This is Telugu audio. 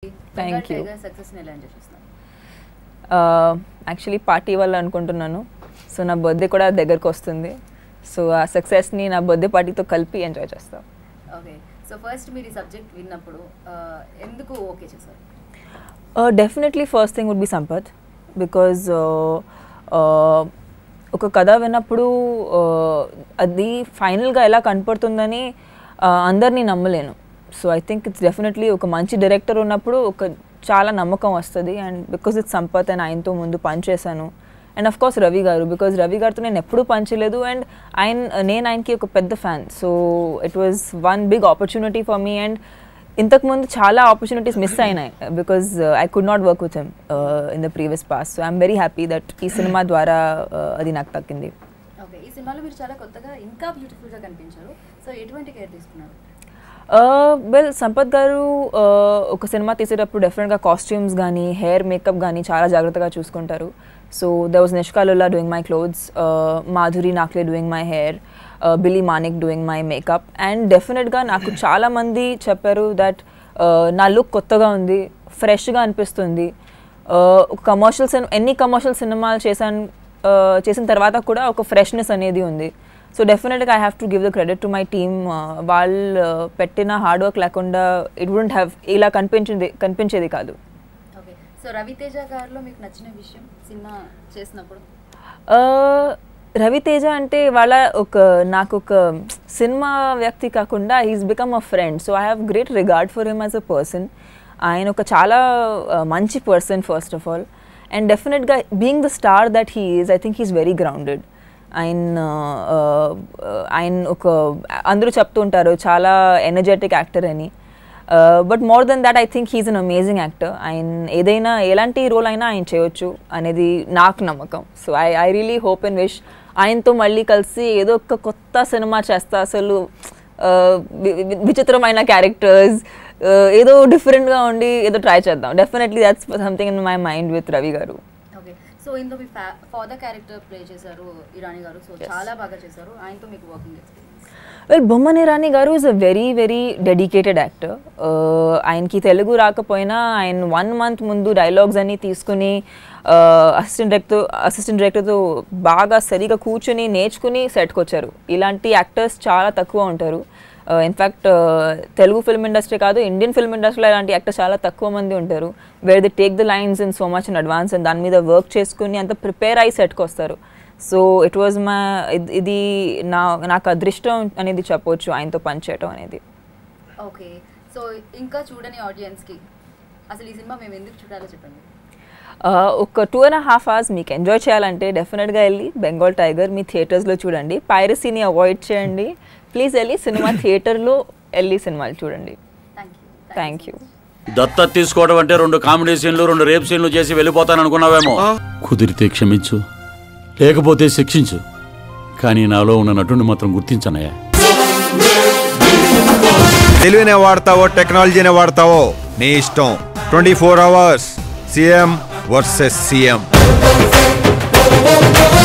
Thank you. సక్సెస్ ఎలా ఎంజాయ్ చేస్తున్నారు యాక్చువల్లీ పార్టీ వల్ల అనుకుంటున్నాను సో నా బర్త్డే కూడా దగ్గరకు వస్తుంది సో ఆ సక్సెస్ని నా బర్త్డే పార్టీతో కలిపి ఎంజాయ్ చేస్తాను ఓకే సో ఫస్ట్ మీరు ఈ సబ్జెక్ట్ విన్నప్పుడు ఆ, ఎందుకు ఓకే చేశారు definitely first thing would be Sampath because ఒక కథ విన్నప్పుడు uh, అది ఫైనల్గా ఎలా కనపడుతుందని uh, అందరినీ నమ్మలేను so I think it's definitely ఒక మంచి డైరెక్టర్ ఉన్నప్పుడు ఒక చాలా నమ్మకం వస్తుంది and because it's Sampath and ఆయనతో ముందు పనిచేశాను అండ్ అఫ్ కోర్స్ రవి గారు బికాజ్ రవి గారితో నేను ఎప్పుడూ పనిచేయలేదు అండ్ ఆయన నేను ఆయనకి ఒక పెద్ద fan so it was one big opportunity for me and ఇంతకుముందు చాలా ఆపర్చునిటీస్ మిస్ అయినాయి because I could not work with him in the previous past so I'm very happy that ఈ సినిమా ద్వారా uh, అది నాకు తగ్గింది ఓకే ఈ సినిమాలో మీరు చాలా కొత్తగా ఇంకా బ్యూటిఫుల్గా కనిపించారు సో ఎటువంటి కేర్ తీసుకున్నారు వెల్ సంపత్ గారు uh, ఒక సినిమా తీసేటప్పుడు డెఫినెట్గా కాస్ట్యూమ్స్ కానీ హెయిర్ మేకప్ కానీ చాలా జాగ్రత్తగా చూసుకుంటారు సో ద వాజ్ నిష్కాలుల్లా డూయింగ్ మై క్లోత్స్ మాధురి నాక్లే డూయింగ్ మై హెయిర్ బిలీ Manik doing my makeup and డెఫినెట్గా నాకు చాలామంది చెప్పారు దట్ నా లుక్ కొత్తగా ఉంది ఫ్రెష్గా అనిపిస్తుంది Uh, ఒక కమర్షియల్ సినిమా ఎన్ని కమర్షియల్ సినిమాలు చేశాను uh, చేసిన తర్వాత కూడా ఒక ఫ్రెష్నెస్ అనేది ఉంది సో డెఫినెట్గా I have to give the credit to my team వాళ్ళు పెట్టిన హార్డ్ వర్క్ లేకుండా ఇట్ వుడెంట్ హ్యావ్ ఇలా కనిపించింది కనిపించేది కాదు ఓకే సో రవితేజ గారిలో మీకు నచ్చిన విషయం సినిమా చేసినప్పుడు Uh, రవితేజ అంటే వాళ్ళ ఒక నాకు ఒక సినిమా వ్యక్తి కాకుండా he's become a friend so I have great regard for him as a person ఆయన ఒక చాలా uh, మంచి person first of all and డెఫినెట్గా being the star that he is I think he's very grounded ఆయన uh, uh, ఆయన ఒక అందరూ చెప్తూ ఉంటారు చాలా ఎనర్జెటిక్ యాక్టర్ అని but more than that I think he's an amazing actor ఆయన ఏదైనా ఎలాంటి రోల్ అయినా ఆయన చేయొచ్చు అనేది నాకు నమ్మకం so I I really hope and wish ఆయనతో మళ్ళీ కలిసి ఏదో ఒక కొత్త సినిమా చేస్తా అసలు uh, వి- వి- విచిత్రమైన క్యారెక్టర్స్ ఏదో డిఫరెంట్గా ఉండి ఏదో ట్రై చేద్దాం definitely that's something in my mind with Ravi garu okay so ఇందులో మీ ఫాదర్ క్యారెక్టర్ ప్లే చేశారు ఇరానీ గారు సో చాలా బాగా చేశారు ఆయనతో మీకు working experience well Boman Irani garu is a very very dedicated actor ఆయనకి తెలుగు రాకపోయినా ఆయన వన్ మంత్ ముందు డైలాగ్స్ అన్ని తీసుకుని అసిస్టెంట్ డైరెక్టర్ అసిస్టెంట్ డైరెక్టర్తో బాగా సరిగా కూర్చుని నేర్చుకుని సెట్కి వచ్చారు ఇలాంటి యాక్టర్స్ చాలా తక్కువ ఉంటారు ఇన్ఫ్యాక్ట్ తెలుగు ఫిల్మ్ ఇండస్ట్రీ కాదు ఇండియన్ ఫిల్మ్ ఇండస్ట్రీలో ఇలాంటి యాక్టర్స్ చాలా తక్కువ మంది ఉంటారు where they take the lines in so much in advance and దాని మీద వర్క్ చేసుకుని అంత ప్రిపేర్ అయ్యి సెట్కి వస్తారు సో ఇట్ వాజ్ మా ఇది నా నాకు అదృష్టం అనేది చెప్పొచ్చు ఆయనతో పనిచేయటం అనేది ఓకే సో ఇంకా చూడని ఆడియన్స్కి అసలు ఈ సినిమా మేము ఎందుకు చూడాలో చెప్పండి Uh, ఒక టూ అండ్ హాఫ్ అవర్స్ మీకు ఎంజాయ్ చేయాలంటే డెఫినెట్గా వెళ్ళి బెంగాల్ టైగర్ మీ థియేటర్స్లో చూడండి పైరసీని అవాయిడ్ చేయండి ప్లీజ్ వెళ్ళి సినిమా థియేటర్లో వెళ్ళి సినిమాలు చూడండి థ్యాంక్ యూ థ్యాంక్ యూ దత్తత తీసుకోవడం అంటే రెండు కామెడీ సీన్లు రెండు రేప్ సీన్లు చేసి వెళ్ళిపోతాను అనుకున్నావేమో కుదిరితే క్షమించు లేకపోతే శిక్షించు కానీ నాలో ఉన్న నటుని మాత్రం గుర్తించనయ్యా తెలివినే వాడతావో టెక్నాలజీనే వాడతావో నీ ఇష్టం twenty four hours CM versus CM